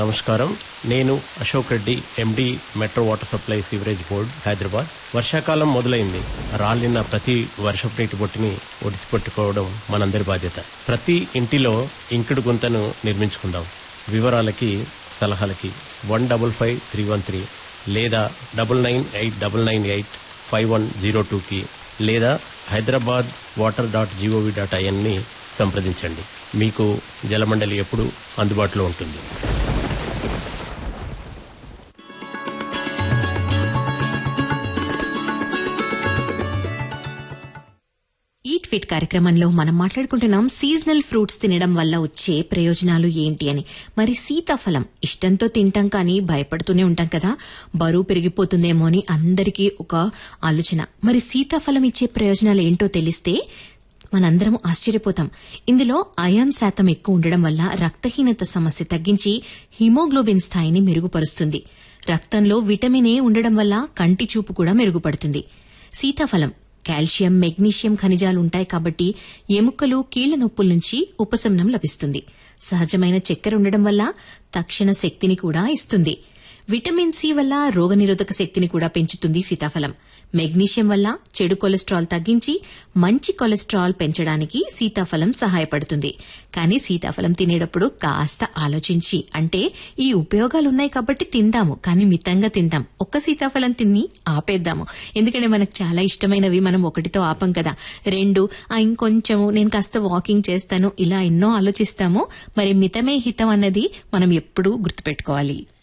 నమస్కారం నేను Ashok Reddy MD metro water supply sewerage board Hyderabad వర్షాకాలం మొదలైంది రాలిన ప్రతి వర్షపు నీటి బొట్టుని ఒడిసిపెట్టుకోవడం మనందరి బాధ్యత ప్రతి ఇంటిలో ఇంకుడు గుంతను నిర్మించుకుందాం వివరాలకి సలహాలకి one double five three one three లేదా double nine eight double nine eight five one zero టూకి లేదా Hyderabad water dot GOV dot ఐఎన్ని సంప్రదించండి మీకు జలమండలి ఎప్పుడు అందుబాటులో ఉంటుంది ఈట్ ఫిట్ కార్యక్రమంలో మనం మాట్లాడుకుంటున్నాం సీజనల్ ఫ్రూట్స్ తినడం వల్ల వచ్చే ప్రయోజనాలు ఏంటి అని మరి సీతాఫలం ఇష్టంతో తింటాం కానీ భయపడుతూనే ఉంటాం కదా బరువు పెరిగిపోతుందేమో అని అందరికీ ఒక ఆలోచన మరి సీతాఫలం ఇచ్చే ప్రయోజనాలు ఏంటో తెలిస్తే మనందరం ఆశ్చర్యపోతాం ఇందులో అయాన్ శాతం ఎక్కువ ఉండడం వల్ల రక్తహీనత సమస్య తగ్గించి హిమోగ్లోబిన్ స్థాయిని మెరుగుపరుస్తుంది రక్తంలో విటమిన్ ఏ ఉండడం వల్ల కంటి చూపు కూడా మెరుగుపడుతుంది సీతాఫలం కాల్షియం మెగ్నీషియం ఖనిజాలు ఉంటాయి కాబట్టి ఎముకలు కీళ్ల నొప్పుల నుంచి ఉపశమనం లభిస్తుంది సహజమైన చక్కెర ఉండడం వల్ల తక్షణ శక్తిని కూడా ఇస్తుంది విటమిన్ సి వల్ల రోగనిరోధక శక్తిని కూడా పెంచుతుంది సీతాఫలం మెగ్నీషియం వల్ల చెడు కొలెస్ట్రాల్ తగ్గించి మంచి కొలెస్ట్రాల్ పెంచడానికి సీతాఫలం సహాయపడుతుంది కానీ సీతాఫలం తినేటప్పుడు కాస్త ఆలోచించి అంటే ఈ ఉపయోగాలున్నాయి కాబట్టి తిందాము కానీ మితంగా తిందాం ఒక్క సీతాఫలం తిని ఆపేద్దాము ఎందుకంటే మనకు చాలా ఇష్టమైనవి మనం ఒకటితో ఆపం కదా రెండు ఆ ఇంకొంచెము నేను కాస్త వాకింగ్ చేస్తాను ఇలా ఎన్నో ఆలోచిస్తాము మరి మితమే హితం అన్నది మనం ఎప్పుడూ గుర్తుపెట్టుకోవాలి